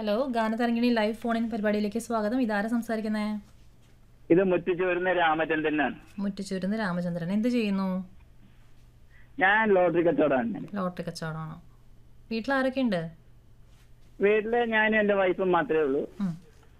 Hello Ganatharangini live ഫോണിൻ പരിപാടിയിലേക്ക് സ്വാഗതം ഇതാരാ സംസാരിക്കുന്നേ ഇത് മുറ്റിച്ചോരുന്ന രാമചന്ദ്രനാണ് മുറ്റിച്ചൂരുന്ന് രാമചന്ദ്രൻ എന്ത് ചെയ്യുന്നു ഞാൻ ലോട്ടറി കച്ചവടമാണ് ലോട്ടറി കച്ചവടമാണോ വീട്ടിൽ ആരൊക്കെ ഉണ്ട് വീട്ടില് ഞാനും എന്റെ വൈഫും മാത്രമേ ഉള്ളൂ ഉം.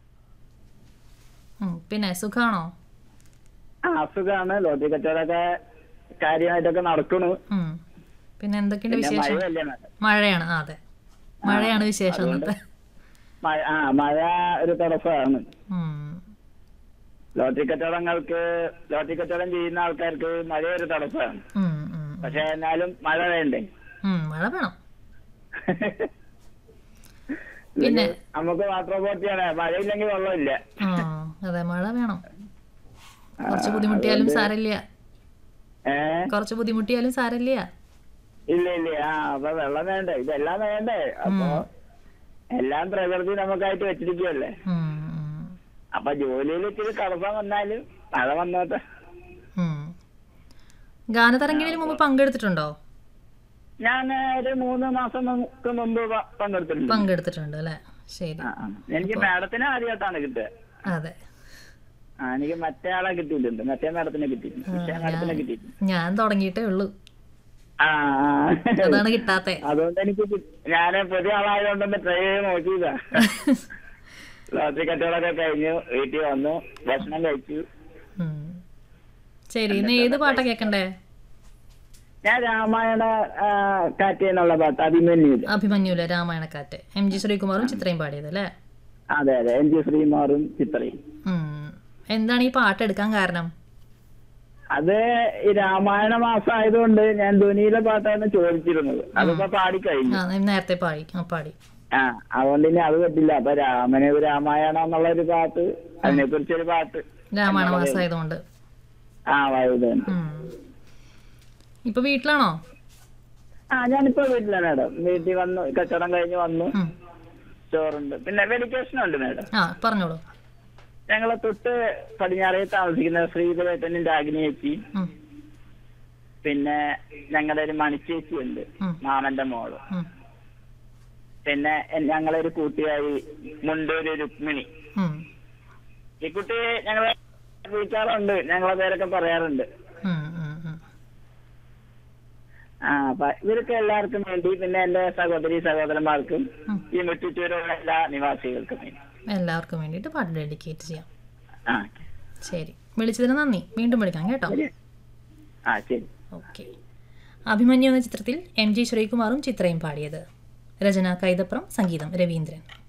ഉം, പിന്നെ സുഖാണോ ആ അസുഖമാണ് ലോട്ടറി കച്ചവടമൊക്കെ കാര്യമായിട്ടൊക്കെ നടക്കണു ഉം. പിന്നെ എന്തൊക്കെയുണ്ട് പിന്നെ വിശേഷം മഴയല്ലേ മാഡം മഴയാണ് ആ, അതെ മഴയാണ് വിശേഷം ഇന്നത്തെ മഴ ആ മഴ ഒരു തടസ്സമാണ് ഉം. ലോട്ടറി കച്ചവടങ്ങൾക്ക് ലോട്ടറി കച്ചവടം ചെയ്യുന്ന ആൾക്കാർക്ക് മഴ ഒരു തടസ്സമാണ് ഉം, ഉം, പക്ഷെ എന്നാലും മഴ വേണ്ടേ ഉം, മഴ വേണം പിന്നെ? നമുക്ക് വാട്ടർ അതോറിറ്റിയാണ് മഴയില്ലെങ്കിൽ വെള്ളമില്ല ആ, അതെ മഴ വേണം കുറച്ച് ബുദ്ധിമുട്ടിയാലും സാരമില്ല ഏ കുറച്ച് ബുദ്ധിമുട്ടിയാലും സാരമില്ല ഇല്ല ഇല്ല ആ അപ്പൊ വെള്ളം വേണ്ടേ ഇതെല്ലാം വേണ്ടേ അപ്പൊ എല്ലാം പ്രകൃതി നമുക്കായിട്ട് വെച്ചിരിക്കുവല്ലേ ഉം, ഉം, അപ്പൊ ജോലിയിൽ ഇത്തിരി തടസ്സം വന്നാലും മഴ വന്നോട്ടെ ഉം. ഗാനതരംഗിണിയിൽ മുമ്പ് പങ്കെടുത്തിട്ടുണ്ടോ ഞാൻ ഒരു മൂന്ന് മാസം മുമ്പ് മുമ്പ് പ- പങ്കെടുത്തിട്ടുണ്ട് പങ്കെടുത്തിട്ടുണ്ട് അല്ലേ ശരി ആ, ആ. എനിക്ക് മാഡത്തിനെ ആദ്യമായിട്ടാണ് കിട്ടുക അതെ ആ എനിക്ക് മറ്റേ ആളെ കിട്ടിയിട്ടുണ്ട് മറ്റേ മാഡത്തിനെ കിട്ടിയിട്ടുണ്ട് പക്ഷേ മാഡത്തിനെ കിട്ടിയിട്ടുണ്ട് ഞാൻ തുടങ്ങിയിട്ടേ ഉള്ളൂ ആ ആ. അതാണ് കിട്ടാത്തെ അതുകൊണ്ട് എനിക്ക് ഞാൻ പുതിയ ആളായതുകൊണ്ട് ട്രൈ ചെയ്ത് നോക്കിയതാ ലോട്ടറി കച്ചവടമൊക്കെ കഴിഞ്ഞു വീട്ടിൽ വന്നു ഭക്ഷണം കഴിച്ചു ഉം. ശരി ഇന്ന് ഏത് പാട്ടാ കേക്കണ്ടേ ഞാൻ രാമായണ ആ, കാറ്റ് എന്നുള്ള പാട്ട് അഭിമന്യുല് അഭിമന്യുലെ രാമായണക്കാറ്റ് എം ജി ശ്രീകുമാറും ചിത്രയും പാടിയത് അല്ലേ അതെ അതെ എൻ ജി ശ്രീമാറും ചിത്രയും ഉം. എന്താണ് ഈ പാട്ട് എടുക്കാൻ കാരണം അത് ഈ രാമായണ മാസം ആയതുകൊണ്ട് ഞാൻ ധ്വനിയിലെ പാട്ടാണ് ചോദിച്ചിരുന്നത് അതിപ്പോ പാടിക്കഴിഞ്ഞു ആ നേരത്തെ പാടി ആ പാടി ആ അതുകൊണ്ട് ഇനി അത് പറ്റില്ല അപ്പൊ രാമന് രാമായണം എന്നുള്ള ഒരു പാട്ട് അതിനെ കുറിച്ചൊരു പാട്ട് രാമായണ മാസമായതുകൊണ്ട് ആ വൈകുന്നേരം ഉം. ഇപ്പൊ വീട്ടിലാണോ ആ ഞാനിപ്പോ വീട്ടിലാണ് മാഡം വീട്ടിൽ വന്നു കച്ചവടം കഴിഞ്ഞ് വന്നു ഉം. ചോറുണ്ട് പിന്നെ വെഡിക്കേഷൻ ഉണ്ട് മാഡം ആ പറഞ്ഞോളൂ ഞങ്ങളെ തൊട്ട് പടിഞ്ഞാറേ താമസിക്കുന്ന ശ്രീധരേട്ടനും രാഗിനി ചേച്ചി ഉം. പിന്നെ ഞങ്ങളുടെ ഒരു മണിച്ചേച്ചി ഉണ്ട് ഉം. മാമന്റെ മോള് ഉം. പിന്നെ എൻ- ഞങ്ങളെ ഒരു കൂട്ടുകാരി മുണ്ടൂര് രുക്മിണി ഉം. ഈ കുട്ടി ഞങ്ങളെ വിളിക്കാറുണ്ട് ഞങ്ങളെ പേരൊക്കെ പറയാറുണ്ട് ഉം. ഉം. ഉം. ആ അപ്പൊ ഇവർക്ക് എല്ലാവർക്കും വേണ്ടി പിന്നെ എന്റെ സഹോദരി സഹോദരന്മാർക്കും ഉം. ഈ മുറ്റിച്ചൂരുള്ള എല്ലാ നിവാസികൾക്കും വേണ്ടി എല്ലാവർക്കും വേണ്ടിയിട്ട് പാട്ട് ഡെഡിക്കേറ്റ് ചെയ്യാം ആ ശരി വിളിച്ചതിന് നന്ദി വീണ്ടും വിളിക്കാം കേട്ടോ ശരി ആ ശരി ഓക്കെ അഭിമന്യു എന്ന ചിത്രത്തിൽ എം ജി ശ്രീകുമാറും ചിത്രയും പാടിയത് രചന കൈതപ്രം സംഗീതം രവീന്ദ്രൻ